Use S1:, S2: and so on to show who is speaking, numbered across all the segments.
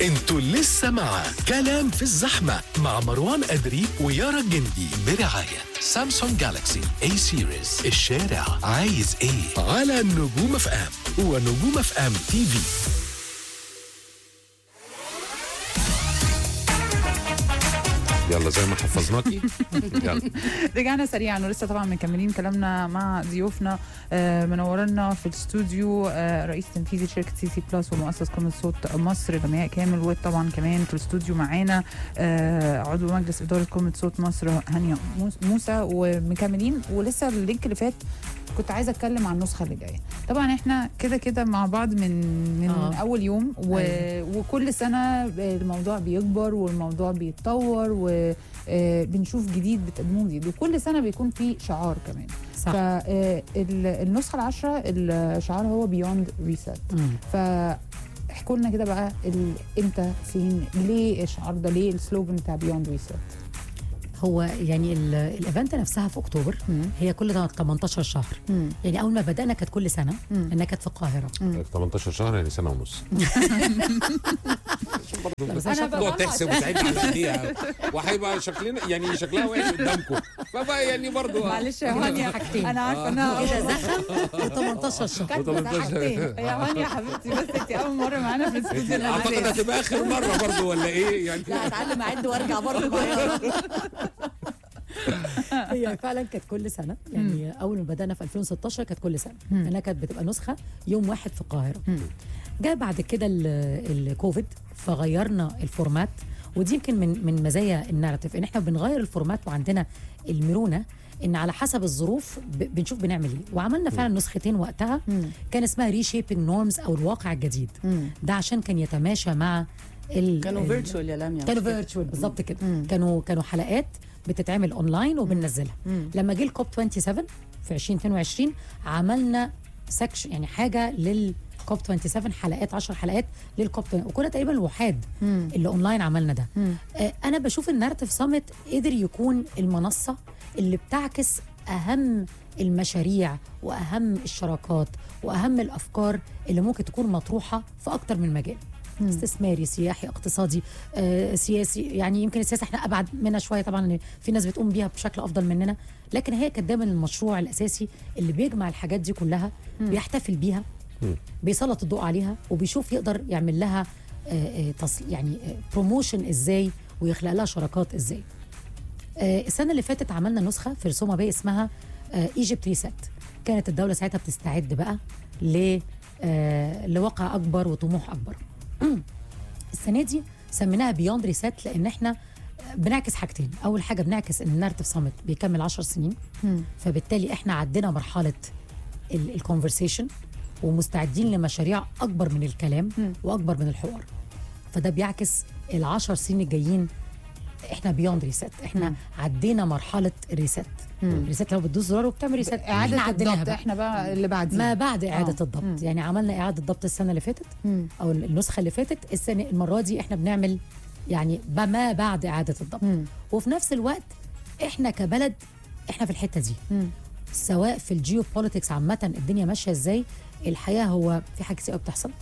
S1: انتوا لسه مع كلام في الزحمة مع مروان أدري ويارا الجندي برعاية سامسونج جالاكسي اي سيريز الشارع عايز ايه على نجوم اف ام ونجوم اف ام تي في
S2: يلا زي ما حفظناكي يلا
S3: رجعنا سريعا ولسه طبعا مكملين كلامنا مع ضيوفنا آه، منورنا في الاستوديو آه، رئيس تنفيذي شركه سي سي بلس ومؤسس قناه صوت مصر لمياء كامل وطبعا كمان في الاستوديو معانا آه، عضو مجلس اداره قناه صوت مصر هانيا موس- موسى ومكملين ولسه اللينك اللي فات كنت عايزه اتكلم عن النسخه اللي جايه طبعا احنا كده كده مع بعض من من
S4: آه.
S3: اول يوم و...
S4: أيوة.
S3: وكل سنه الموضوع بيكبر والموضوع بيتطور وبنشوف جديد بتقدموه جديد وكل سنه بيكون في شعار كمان
S4: صح
S3: فالنسخه العشرة الشعار هو بيوند ريسيت
S4: مم.
S3: فاحكوا لنا كده بقى ال- امتى فين ليه الشعار ده ليه السلوجن بتاع بيوند ريسيت
S4: هو يعني ال- الايفنت نفسها في اكتوبر هي كل ده 18 شهر يعني اول ما بدانا كانت كل سنه
S3: مم.
S4: انها كانت في القاهره
S2: 18 شهر يعني سنه ونص
S4: بس
S3: أنا
S4: شكله-
S3: بقى-
S2: تقعد تحسب وتعد على ايديها وهيبقى شكلنا يعني شكلها وحش قدامكم فبقى يعني برضه
S3: معلش يا هانيا
S4: حاجتين.
S3: انا عارفه انها
S4: كده زخم و18 شهر
S3: كانت بس حاجتين يا هانيا حبيبتي بس انت اول مره معانا في الاستوديو
S2: اعتقد
S3: الأولاني.
S2: هتبقى اخر مره برضه ولا ايه يعني
S4: لا اتعلم اعد وارجع برضه معايا هي فعلا كانت كل سنه يعني اول ما بدانا في 2016 كانت كل سنه
S3: مم.
S4: لانها كانت بتبقى نسخه يوم واحد في القاهره
S3: مم.
S4: جاء بعد كده ال- الكوفيد فغيرنا الفورمات ودي يمكن من من مزايا الناراتيف ان احنا بنغير الفورمات وعندنا المرونه ان على حسب الظروف ب- بنشوف بنعمل ايه وعملنا فعلا نسختين وقتها
S3: مم.
S4: كان اسمها ريشيبنج نورمز او الواقع الجديد
S3: مم.
S4: ده عشان كان يتماشى مع ال
S5: كانوا
S4: ال-
S5: فيرتشوال يا لميا
S4: كانوا فيرتشوال بالظبط كده
S3: مم.
S4: كانوا كانوا حلقات بتتعمل اونلاين وبننزلها
S3: مم.
S4: لما جه الكوب 27 في 2022 عملنا سكشن يعني حاجه للكوب 27 حلقات 10 حلقات للكوب 20 وكنا تقريبا الوحاد
S3: مم.
S4: اللي اونلاين عملنا ده
S3: مم.
S4: آه انا بشوف النارتيف سامت قدر يكون المنصه اللي بتعكس اهم المشاريع واهم الشراكات واهم الافكار اللي ممكن تكون مطروحه في اكتر من مجال
S3: مم.
S4: استثماري سياحي اقتصادي آه، سياسي يعني يمكن السياسه احنا ابعد منها شويه طبعا إن في ناس بتقوم بيها بشكل افضل مننا لكن هي كانت دايما المشروع الاساسي اللي بيجمع الحاجات دي كلها بيحتفل بيها
S2: مم.
S4: بيسلط الضوء عليها وبيشوف يقدر يعمل لها آه، آه، تص- يعني بروموشن ازاي ويخلق لها شراكات ازاي آه، السنه اللي فاتت عملنا نسخه في رسومه باي اسمها ايجيبت ريسيت كانت الدوله ساعتها بتستعد بقى ل آه، لواقع اكبر وطموح اكبر السنه دي سميناها بيوند ريسيت لان احنا بنعكس حاجتين اول حاجه بنعكس ان النارتيف سامت بيكمل 10 سنين
S3: مم.
S4: فبالتالي احنا عدينا مرحله الكونفرسيشن ومستعدين لمشاريع اكبر من الكلام
S3: مم.
S4: واكبر من الحوار فده بيعكس العشر سنين الجايين احنا بيوند ريسيت احنا
S3: مم.
S4: عدينا مرحله الريسيت
S3: مم.
S4: الريسيت لو بتدوس زرار وبتعمل ريسيت احنا
S3: اعاده
S4: عديناها
S3: الضبط
S4: بقى.
S3: احنا بقى اللي بعدين
S4: ما بعد اعاده
S3: آه.
S4: الضبط
S3: مم.
S4: يعني عملنا اعاده ضبط السنه اللي فاتت
S3: مم.
S4: او النسخه اللي فاتت السنه المره دي احنا بنعمل يعني ب- ما بعد اعاده الضبط
S3: مم.
S4: وفي نفس الوقت احنا كبلد احنا في الحته دي
S3: مم.
S4: سواء في الجيو بوليتكس عامه الدنيا ماشيه ازاي الحقيقه هو في حاجه كتير قوي بتحصل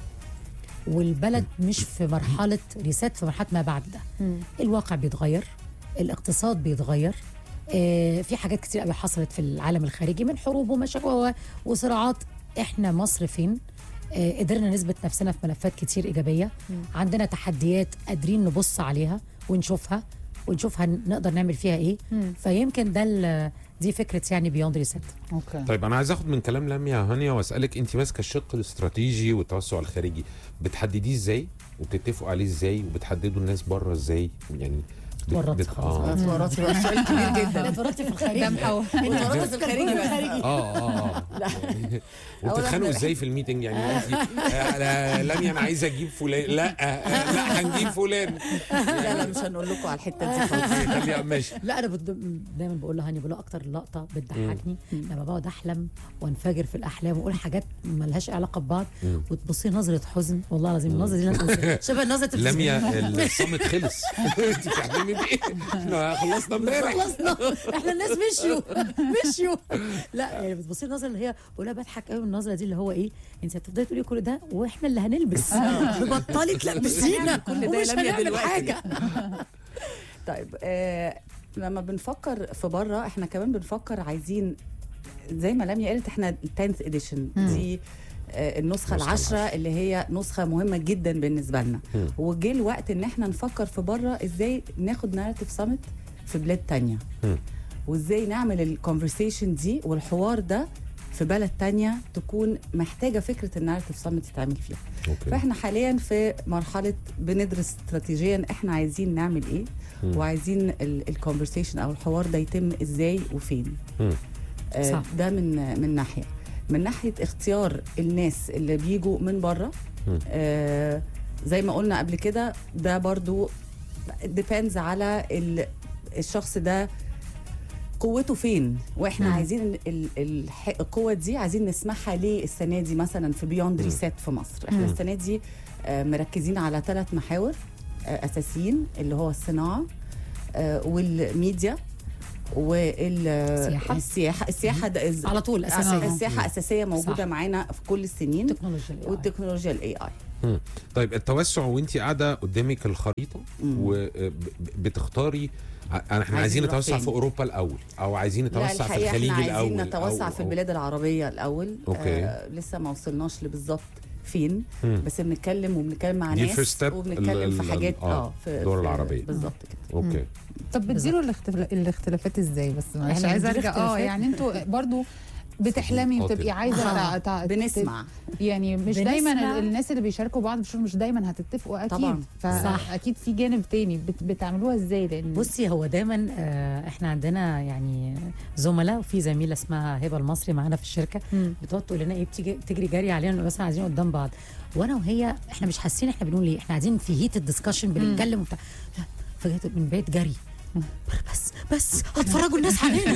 S4: والبلد مش في مرحله ريسات في مرحله ما بعد ده
S3: مم.
S4: الواقع بيتغير الاقتصاد بيتغير آه في حاجات كتير قوي حصلت في العالم الخارجي من حروب ومشاكل و- وصراعات احنا مصر فين آه قدرنا نثبت نفسنا في ملفات كتير ايجابيه عندنا تحديات قادرين نبص عليها ونشوفها ونشوفها نقدر نعمل فيها ايه
S3: مم.
S4: فيمكن ده ال- دي فكره يعني بيوند ريسيت
S3: اوكي
S2: طيب انا عايز اخد من كلام لميا يا هانيا واسالك انت ماسكه الشق الاستراتيجي والتوسع الخارجي بتحدديه ازاي وبتتفقوا عليه ازاي وبتحددوا الناس بره ازاي يعني بت-
S4: اتورطت
S2: بت-
S4: خلاص.
S2: اه
S5: اتورطتي بقى سؤال كبير جدا
S4: اتفرجتي في الخارج
S3: ده محو
S5: اتورطت في الخارجي بس
S2: اه اه اه وبتتخانقوا ازاي في الميتنج يعني انت آه، لميا انا عايزه اجيب فلان لا آه، لا هنجيب فلان
S5: لا لا مش هنقول لكم على الحته دي خالص
S2: خليها ماشي
S4: لا انا بد- دايما بقول له هاني بقول له اكتر لقطه بتضحكني لما بقعد احلم وانفجر في الاحلام واقول حاجات ملهاش علاقه ببعض
S2: مم.
S4: وتبصي نظره حزن والله العظيم النظره دي لن أنساها. شبه نظره
S2: لميا الصمت خلص انت بتحلمي نعمل ايه احنا خلصنا امبارح
S4: خلصنا احنا الناس مشيوا مشيوا لا يعني بتبصي النظره اللي هي بقولها بضحك قوي من النظره دي اللي هو ايه انت هتفضلي تقولي كل ده واحنا اللي هنلبس بطلي تلبسينا
S5: كل ده
S4: ومش
S5: لميا
S4: هنعمل
S5: دلوقتي.
S4: حاجه
S5: طيب آه لما بنفكر في بره احنا كمان بنفكر عايزين زي ما لميا قالت احنا التنث اديشن دي آه النسخة
S2: النسخة
S5: العشرة
S2: العشرة.
S5: اللي هي نسخة مهمة جدا بالنسبة لنا
S2: مم.
S5: وجه الوقت ان احنا نفكر في بره ازاي ناخد ناراتيف سامت في بلاد تانية
S2: مم.
S5: وازاي نعمل الكونفرسيشن دي والحوار ده في بلد تانية تكون محتاجة فكرة الناراتيف سامت يتعمل فيها
S2: اوكي
S5: فاحنا حاليا في مرحله بندرس استراتيجيا احنا عايزين نعمل ايه
S2: مم.
S5: وعايزين الكونفرسيشن او الحوار ده يتم ازاي وفين
S2: مم.
S5: آه
S4: صح.
S5: ده من من ناحيه من ناحيه اختيار الناس اللي بيجوا من بره
S2: مم.
S5: آه زي ما قلنا قبل كده ده برضو ديبيندز على ال- الشخص ده قوته فين واحنا
S4: مم.
S5: عايزين ال- ال- القوه دي عايزين نسمعها ليه السنه دي مثلا في بيوند
S2: مم.
S5: ريسيت في مصر احنا
S2: مم.
S5: السنه دي آه، مركزين على ثلاث محاور آه، اساسيين اللي هو الصناعه آه، والميديا
S4: السياحة.
S5: والسياحه السياحه ده إز-
S4: على طول
S5: أساسية.
S4: اساسيه
S5: السياحه اساسيه موجوده
S4: صح.
S5: معانا في كل السنين
S4: تكنولوجيا ال AI.
S5: والتكنولوجيا الاي اي
S2: مم. طيب التوسع وانت قاعده قدامك الخريطه
S5: مم.
S2: وبتختاري احنا
S5: عايزين
S2: عايزين
S5: نروح
S2: نتوسع
S5: فين؟
S2: في اوروبا الاول او عايزين
S5: لا
S2: نتوسع في
S5: الحقيقه
S2: الخليج
S5: احنا
S2: الاول
S5: عايزين نتوسع
S2: أو-
S5: في
S2: أو-
S5: البلاد العربيه الاول
S2: أوكي.
S5: آه لسه ما وصلناش لبالظبط فين
S2: مم.
S5: بس بنتكلم وبنتكلم مع
S2: دي
S5: ناس
S2: الفيرست ستيب
S5: وبنتكلم في
S2: ال-
S5: حاجات
S2: ال- آه،
S5: اه في
S2: الدول
S5: في-
S2: العربية.
S5: بالظبط كده
S2: اوكي
S3: طب بتديروا الاختلا- الاختلافات ازاي بس معلش
S4: إحنا
S3: عايزه
S4: بندير
S3: ارجع اه
S4: اختلافات.
S3: يعني انتوا برضو بتحلمي
S2: قاتل.
S3: وتبقي عايزه
S4: آه.
S3: تع... تع...
S5: بنسمع
S3: يعني مش
S4: بنسمع.
S3: دايما ال- الناس اللي بيشاركوا بعض في الشغل مش دايما هتتفقوا اكيد
S5: طبعاً.
S4: صح.
S3: فاكيد في جانب تاني بت... بتعملوها ازاي لان
S4: بصي هو دايما آه، احنا عندنا يعني زملاء وفي زميله اسمها هبه المصري معانا في الشركه
S3: مم.
S4: بتقعد تقول لنا ايه بتيجي تجري جري علينا نبقى مثلا قاعدين قدام بعض وانا وهي احنا مش حاسين احنا بنقول ايه احنا قاعدين في هيت الدسكشن بنتكلم وبتاع فجأة من بعيد جري بس بس هتفرجوا الناس علينا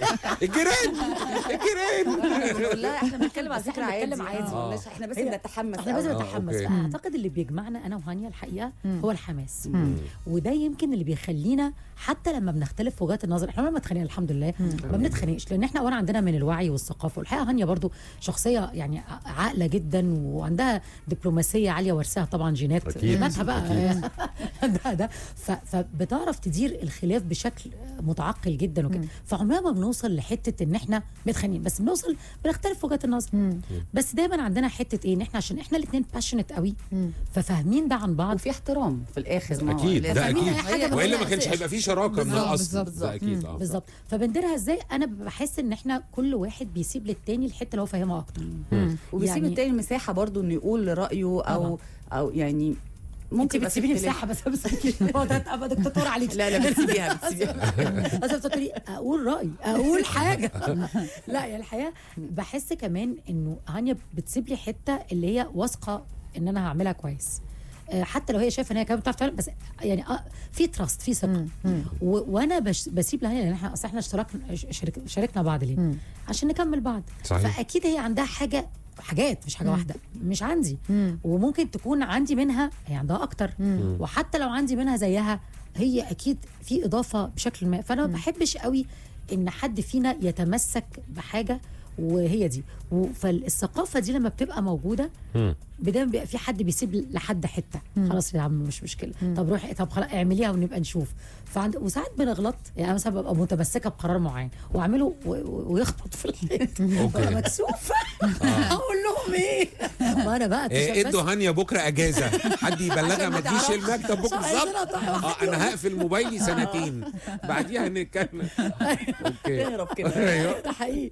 S2: الجيران الجيران
S5: بنقول لها احنا بنتكلم على
S4: بس
S5: فكره
S4: إحنا
S5: عادي
S4: بنتكلم عادي.
S5: آه. مش- احنا بس
S4: هي-
S5: بنتحمس
S4: احنا لازم
S5: أوي.
S2: آه،
S4: نتحمس
S2: أوكي.
S4: فاعتقد اللي بيجمعنا انا وهانيا الحقيقه
S3: مم.
S4: هو الحماس
S3: مم.
S4: وده يمكن اللي بيخلينا حتى لما بنختلف في وجهات النظر احنا ما بنتخانق الحمد لله ما بنتخانقش لان احنا اولا عندنا من الوعي والثقافه والحقيقه هانيا برضو شخصيه يعني ع- عاقله جدا وعندها دبلوماسيه عاليه وارثها طبعا جينات
S2: أكيد.
S4: جيناتها بقى ده ده ف- فبتعرف تدير الخلاف بشكل متعقل جدا وكده فعمرنا ما بنوصل لحته ان احنا متخانقين بس بنوصل بنختلف في وجهات النظر
S3: مم.
S4: بس دايما عندنا حته ايه ان احنا عشان احنا الاثنين باشنت قوي
S3: مم.
S4: ففاهمين ده عن بعض
S5: وفي احترام في الاخر ما هو
S2: اكيد
S5: لازم-
S2: ده
S4: فاهمين
S2: اكيد
S4: أي حاجة
S2: والا
S4: بس-
S2: ما كانش هيبقى في شراكه من
S3: بالظبط،
S2: الاصل
S3: بالظبط.
S2: ده اكيد اه
S4: بالظبط فبنديرها ازاي انا بحس ان احنا كل واحد بيسيب للتاني الحته اللي هو فاهمها اكتر
S3: مم.
S5: وبيسيب
S4: يعني-
S5: التاني مساحه برضو انه يقول رايه او او يعني
S4: ممكن
S5: ممكن يبقى في
S4: بتسيبيني
S5: اختلاف.
S4: مساحه بس بس هو ده ابقى دكتاتور عليك
S5: لا لا بتسيبيها بتسيبيها
S4: بس بتقولي اقول رايي اقول حاجه لا يا الحقيقه بحس كمان انه هانيا بتسيب لي حته اللي هي واثقه ان انا هعملها كويس آه، حتى لو هي شايفه ان هي كمان بتعرف تعمل بس يعني آه، في تراست في ثقه
S3: مم. مم.
S4: و- وانا بش بسيب لها لان احنا اصل احنا اشتركنا ش- شارك شاركنا بعض ليه؟
S3: مم.
S4: عشان نكمل بعض
S2: صحيح.
S4: فاكيد هي عندها حاجه حاجات مش حاجه واحده مش عندي
S3: مم.
S4: وممكن تكون عندي منها هي عندها اكتر
S3: مم.
S4: وحتى لو عندي منها زيها هي اكيد في اضافه بشكل ما فانا ما بحبش قوي ان حد فينا يتمسك بحاجه وهي دي و- فالثقافه دي لما بتبقى موجوده
S2: مم.
S4: بدايه بيبقى في حد بيسيب لحد حته خلاص يا عم مش مشكله طب روحي طب خلاص اعمليها ونبقى نشوف فعند وساعات بنغلط يعني أنا مثلا ببقى متمسكه بقرار معين واعمله و- و- ويخبط في الحيط
S2: أوكي.
S4: ببقى مكسوفه اقول لهم ايه ما انا بقى
S2: إيه،
S4: اكتشفت
S2: ادوا هانيا بكره اجازه حد يبلغها ما تجيش المكتب بكره
S4: عايزينها
S2: بالظبط
S4: تعرف.
S2: اه انا هقفل موبايلي سنتين بعديها هنتكلم اوكي
S5: تهرب كده
S2: ايوه
S4: ده حقيقي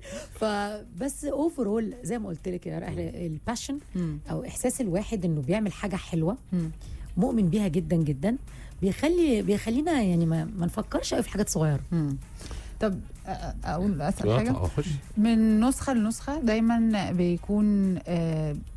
S4: فبس اوفرول زي ما قلت لك يا احنا الباشن
S3: مم.
S4: او احساس الواحد انه بيعمل حاجه حلوه
S3: مم.
S4: مؤمن بيها جدا جدا بيخلي بيخلينا يعني ما, ما نفكرش قوي في حاجات صغيره
S3: مم. طب أ- أ- اقول اسال حاجه
S2: اه خش
S3: من نسخه لنسخه دايما بيكون آه،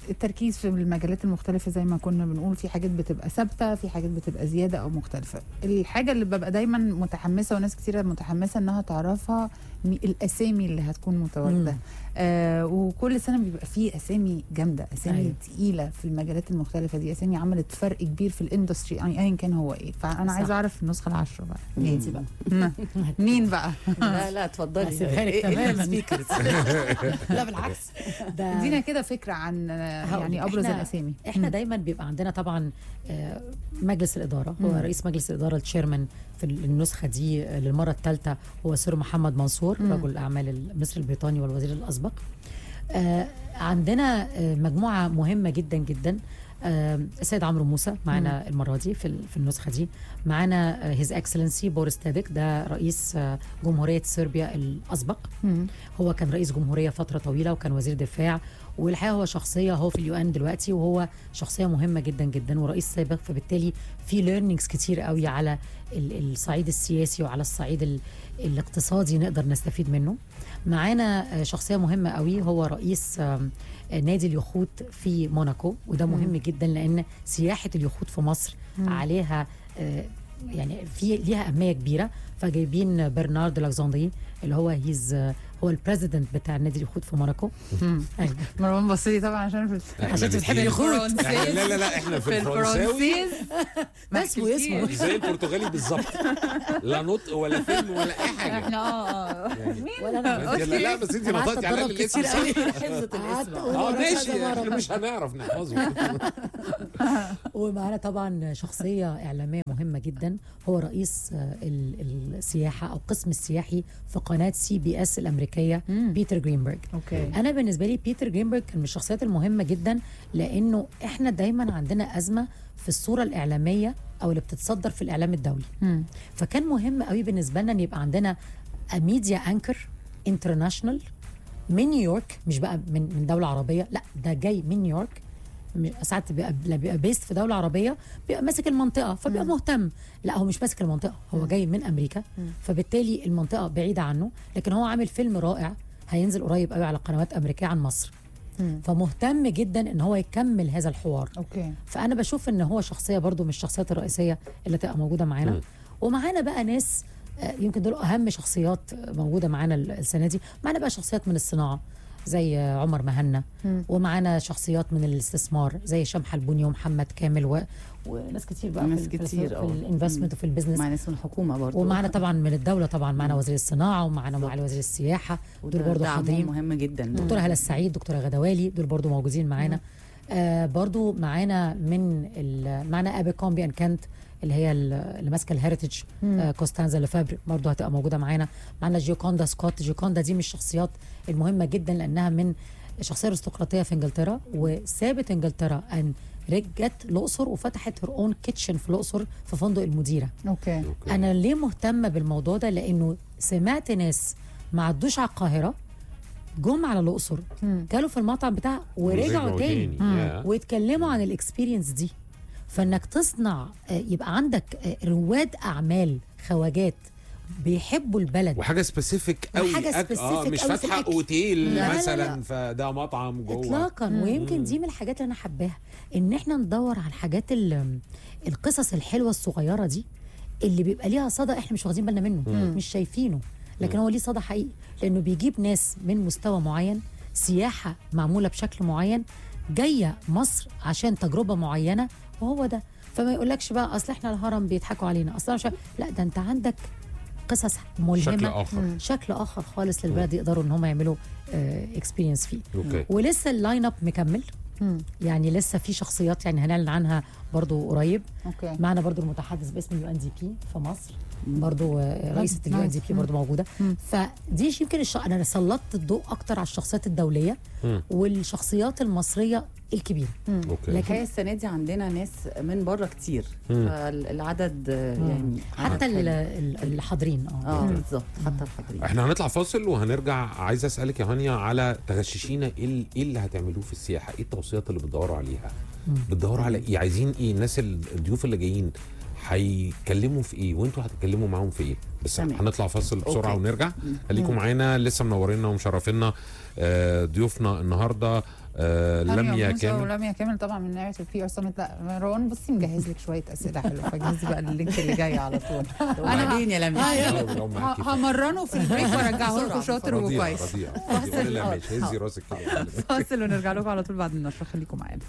S3: التركيز في المجالات المختلفه زي ما كنا بنقول في حاجات بتبقى ثابته في حاجات بتبقى زياده او مختلفه الحاجه اللي ببقى دايما متحمسه وناس كتيره متحمسه انها تعرفها مي- الاسامي اللي هتكون متواجده
S4: مم.
S3: آه وكل سنه بيبقى فيه اسامي جامده اسامي
S4: أيوة.
S3: أيوة. تقيله في المجالات المختلفه دي اسامي عملت فرق كبير في الاندستري يعني ايا كان هو ايه فانا
S4: صح.
S3: عايزه اعرف النسخه العشره بقى
S4: جاهزي بقى
S3: مين بقى
S5: لا لا اتفضلي
S4: هسيبها لك
S5: إيه- إيه
S4: تماماً.
S5: السبيكرز؟
S4: لا بالعكس ده
S3: ادينا كده فكره عن آه،
S4: هقول
S3: يعني
S4: لك،
S3: ابرز
S4: إحنا-
S3: الاسامي
S4: احنا
S3: مم.
S4: دايما بيبقى عندنا طبعا آه، مجلس الاداره هو
S3: مم.
S4: رئيس مجلس الاداره التشيرمان في النسخه دي آه، للمره الثالثه هو سير محمد منصور
S3: مم.
S4: رجل الاعمال المصري البريطاني والوزير الاسبق آه، عندنا آه، مجموعه مهمه جدا جدا آه، السيد عمرو موسى معانا المره دي في ال- في النسخه دي معانا هيز اكسلنسي بوريس تاديك ده رئيس آه، جمهوريه صربيا الاسبق
S3: مم.
S4: هو كان رئيس جمهوريه فتره طويله وكان وزير دفاع والحقيقه هو شخصيه هو في اليو ان دلوقتي وهو شخصيه مهمه جدا جدا ورئيس سابق فبالتالي في ليرنينجز كتير قوي على ال- الصعيد السياسي وعلى الصعيد ال- الاقتصادي نقدر نستفيد منه معانا آه، شخصيه مهمه قوي هو رئيس آم، آه، نادي اليخوت في موناكو وده مهم جدا لان سياحه اليخوت في مصر عليها آه، يعني في ليها اهميه كبيره فجايبين برنارد لاكزاندري اللي هو هيز هو البريزيدنت بتاع نادي اليخوت في موناكو
S3: مم.
S4: أيوة.
S3: مروان بصري طبعا عشان في
S2: إحنا
S4: عشان انت بتحبي
S2: الاتنين-
S4: اليخوت
S2: إحنا- لا لا لا احنا في الفرنساوي
S4: ده اسمه اسمه
S2: زي البرتغالي بالظبط لا نطق ولا فيلم ولا اي حاجه
S3: احنا اه اه
S2: يعني
S4: ولا انا
S2: أنت- لا لا بس انت
S4: أنا قعدت
S2: نطقتي على
S4: أتدرب
S2: الاسم
S4: كتير
S2: صح.
S4: قوي.
S5: حفظة
S4: قعدت
S5: الاسم
S4: أقول
S2: اه
S4: ورا
S2: ماشي
S4: كذا
S2: احنا
S4: مرة.
S2: مش هنعرف نحفظه
S4: ومعانا طبعا شخصيه اعلاميه مهمه جدا هو رئيس آه، ال- السياحه او القسم السياحي في قناه سي بي اس الامريكيه
S3: مم.
S4: بيتر جرينبرج
S3: اوكي
S4: انا بالنسبه لي بيتر جرينبرج كان من الشخصيات المهمه جدا لانه احنا دايما عندنا ازمه في الصوره الاعلاميه او اللي بتتصدر في الاعلام الدولي
S3: مم.
S4: فكان مهم قوي بالنسبه لنا ان يبقى عندنا ميديا انكر انترناشونال من نيويورك مش بقى من من دوله عربيه لا ده جاي من نيويورك مش- ساعات بيبقى لا بيبقى بيست في دوله عربيه بيبقى ماسك المنطقه فبيبقى مهتم لا هو مش ماسك المنطقه هو جاي من امريكا فبالتالي المنطقه بعيده عنه لكن هو عامل فيلم رائع هينزل قريب قوي على قنوات امريكيه عن مصر
S3: مم.
S4: فمهتم جدا ان هو يكمل هذا الحوار
S3: اوكي
S4: فانا بشوف ان هو شخصيه برضو من الشخصيات الرئيسيه اللي تبقى موجوده معانا
S2: مم.
S4: ومعانا بقى ناس آه، يمكن دول اهم شخصيات موجوده معانا السنه دي معانا بقى شخصيات من الصناعه زي آه، عمر مهنا
S3: مم.
S4: ومعانا شخصيات من الاستثمار زي هشام حلبوني ومحمد كامل و... وناس كتير بقى
S5: ناس
S4: في, ال-
S5: كتير،
S4: في,
S5: آه.
S4: في الانفستمنت وفي البيزنس
S5: مع ناس من الحكومه برضه
S4: ومعانا طبعا من الدوله طبعا معانا وزير الصناعه ومعانا معالي وزير السياحه دول برضو حاضرين
S5: مهم جدا
S4: دكتوره هلا السعيد دكتوره غدوالي دول برضو موجودين معانا آه برضو معانا من ال- معانا ابي كومبي ان كانت اللي هي ال- اللي ماسكه الهيريتج آه كوستانزا لفابر برضو هتبقى موجوده معانا معانا جيوكوندا سكوت جيوكوندا دي من الشخصيات المهمه جدا لانها من شخصيه ارستقراطيه في انجلترا وسابت انجلترا ان رجت الاقصر وفتحت هير اون كيتشن في الاقصر في فندق المديره
S3: اوكي
S2: أوكي.
S4: انا ليه مهتمه بالموضوع ده لانه سمعت ناس ما عدوش على القاهره جم على الاقصر
S3: مم.
S4: كلوا في المطعم بتاعها ورجعوا تاني
S2: يا.
S4: ويتكلموا عن الاكسبيرينس دي فانك تصنع آه، يبقى عندك آه، رواد اعمال خواجات بيحبوا البلد
S2: وحاجه سبيسيفيك قوي
S4: وحاجة
S2: اه
S4: specific
S2: مش
S4: أوي في
S2: فاتحه
S4: الأكل.
S2: اوتيل
S4: لا، لا،
S2: مثلا
S4: لا.
S2: فده مطعم جوه
S4: اطلاقا ويمكن دي من الحاجات اللي انا حباها ان احنا ندور على الحاجات ال- القصص الحلوه الصغيره دي اللي بيبقى ليها صدى احنا مش واخدين بالنا منه مش شايفينه لكن هو ليه صدى حقيقي لانه بيجيب ناس من مستوى معين سياحه معموله بشكل معين جايه مصر عشان تجربه معينه وهو ده فما يقولكش بقى اصل احنا الهرم بيضحكوا علينا اصل مش لا ده انت عندك قصص ملهمه
S2: شكل اخر
S4: شكل اخر خالص للبلد يقدروا ان هم يعملوا اكسبيرينس فيه
S2: اوكي
S4: ولسه اللاين اب مكمل
S3: مم.
S4: يعني لسه في شخصيات يعني هنعلن عنها برضو قريب
S3: اوكي
S4: معنا برضو المتحدث باسم اليو ان دي بي في مصر برضو آه، رئيسة اليو ان دي بي برضو موجودة
S3: مم.
S4: فدي يمكن الش... انا سلطت الضوء اكتر على الشخصيات الدولية
S2: مم.
S4: والشخصيات المصرية الكبيرة
S2: اوكي
S5: الحقيقه السنه دي عندنا ناس من بره كتير
S2: مم.
S5: فالعدد آه، يعني
S4: حتى
S5: عدد
S4: ال-
S5: حلو.
S4: ال- الحاضرين اه
S5: اه بالظبط حتى الحاضرين
S2: احنا هنطلع فاصل وهنرجع عايز اسالك يا هانيا على تغششينا ايه ال- ايه اللي هتعملوه في السياحه ايه التوصيات اللي بتدوروا عليها بتدوروا على ايه عايزين ايه الناس ال- الضيوف اللي جايين هيتكلموا في ايه وانتوا هتتكلموا معاهم في ايه بس
S5: تمام.
S2: هنطلع فاصل بسرعه
S5: أوكي.
S2: ونرجع خليكم معانا لسه منورينا ومشرفينا آه، ضيوفنا النهارده آه، لميا كامل
S3: ولميا كامل طبعا من ناحيه البي ار سمت لا روان بصي مجهز لك شويه اسئله حلوه فجهزي بقى اللينك اللي جاي على طول
S5: وبعدين يا لميا
S2: لو- لو معاكي
S3: ه- همرنه في البريك وارجعه لكم
S5: بسرعة،
S3: شاطر
S2: رضيع
S3: وكويس
S2: رضيع قولي لها ماشي هزي راسك كده
S3: فاصل ونرجع لكم على طول بعد النشره خليكم معانا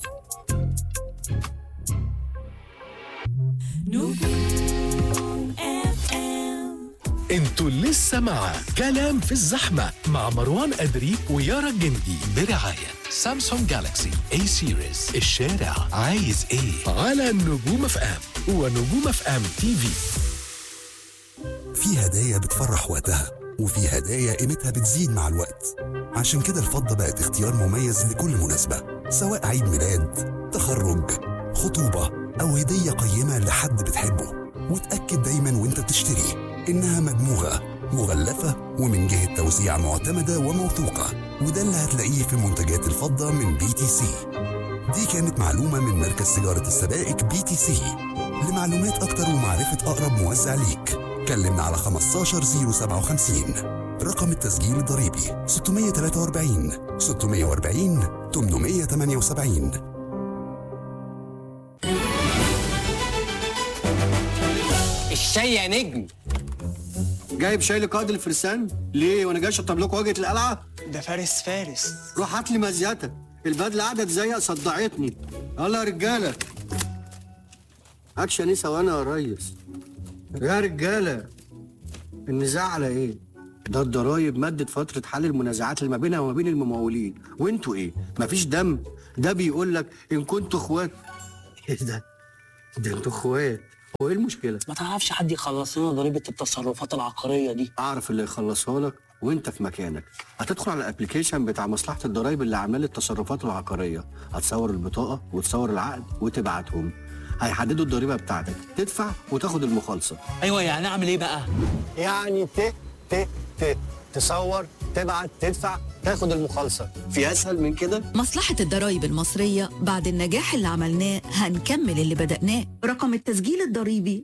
S1: انتوا لسه مع كلام في الزحمة مع مروان أدري ويارا الجندي برعاية سامسونج جالاكسي اي سيريز الشارع عايز ايه على نجوم اف ام ونجوم اف ام تي في
S6: في هدايا بتفرح وقتها وفي هدايا قيمتها بتزيد مع الوقت عشان كده الفضة بقت اختيار مميز لكل مناسبة سواء عيد ميلاد تخرج خطوبة أو هدية قيمة لحد بتحبه وتأكد دايما وانت بتشتري إنها مدموغة مغلفة ومن جهة توزيع معتمدة وموثوقة وده اللي هتلاقيه في منتجات الفضة من بي تي سي دي كانت معلومة من مركز تجارة السبائك بي تي سي لمعلومات أكتر ومعرفة أقرب موزع ليك كلمنا على 15057 رقم التسجيل الضريبي 643 640 878
S7: الشاي يا نجم
S8: جايب شاي لقائد الفرسان ليه وانا جاي اشطب لكم واجهه القلعه
S7: ده فارس فارس
S8: روح هات لي مزيتك البدله قعدت زيق صدعتني يلا يا رجاله اكشن ايه ثواني يا ريس يا رجاله النزاع على ايه ده الضرايب مدت فترة حل المنازعات اللي ما بينها وما بين الممولين وانتوا ايه مفيش دم ده بيقول لك ان كنتوا اخوات ايه ده ده انتوا اخوات هو ايه المشكلة
S7: ما تعرفش حد يخلص لنا ضريبه التصرفات العقاريه دي
S8: اعرف اللي يخلصها لك وانت في مكانك هتدخل على الابلكيشن بتاع مصلحه الضرايب اللي عامله التصرفات العقاريه هتصور البطاقه وتصور العقد وتبعتهم هيحددوا الضريبه بتاعتك تدفع وتاخد المخالصه
S7: ايوه يعني اعمل ايه بقى
S8: يعني ت ت ت تصور تبعت تدفع تاخد المخالصه في اسهل من كده
S9: مصلحة الضرايب المصرية بعد النجاح اللي عملناه هنكمل اللي بدأناه رقم التسجيل الضريبي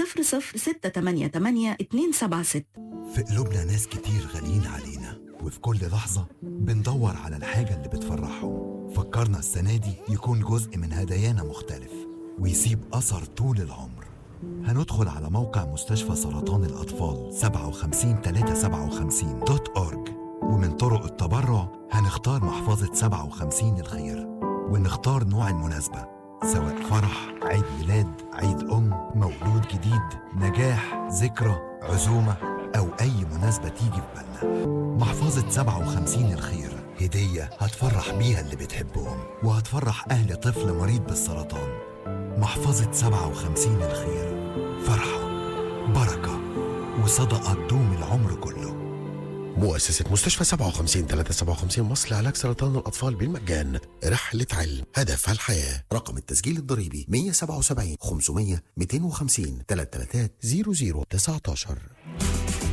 S9: 100688276
S6: في قلوبنا ناس كتير غاليين علينا وفي كل لحظة بندور على الحاجة اللي بتفرحهم فكرنا السنة دي يكون جزء من هدايانا مختلف ويسيب أثر طول العمر هندخل على موقع مستشفى سرطان الأطفال 57357 دوت أورج ومن طرق التبرع هنختار محفظة 57 الخير ونختار نوع المناسبة سواء فرح عيد ميلاد عيد أم مولود جديد نجاح ذكرى عزومة أو أي مناسبة تيجي في بالنا محفظة 57 الخير هدية هتفرح بيها اللي بتحبهم وهتفرح أهل طفل مريض بالسرطان محفظة 57 الخير فرحة بركة وصدقة تدوم العمر كله
S10: مؤسسة مستشفى 57 357 مصر لعلاج سرطان الأطفال بالمجان رحلة علم هدفها الحياة رقم التسجيل الضريبي 177 500 250 333 00 19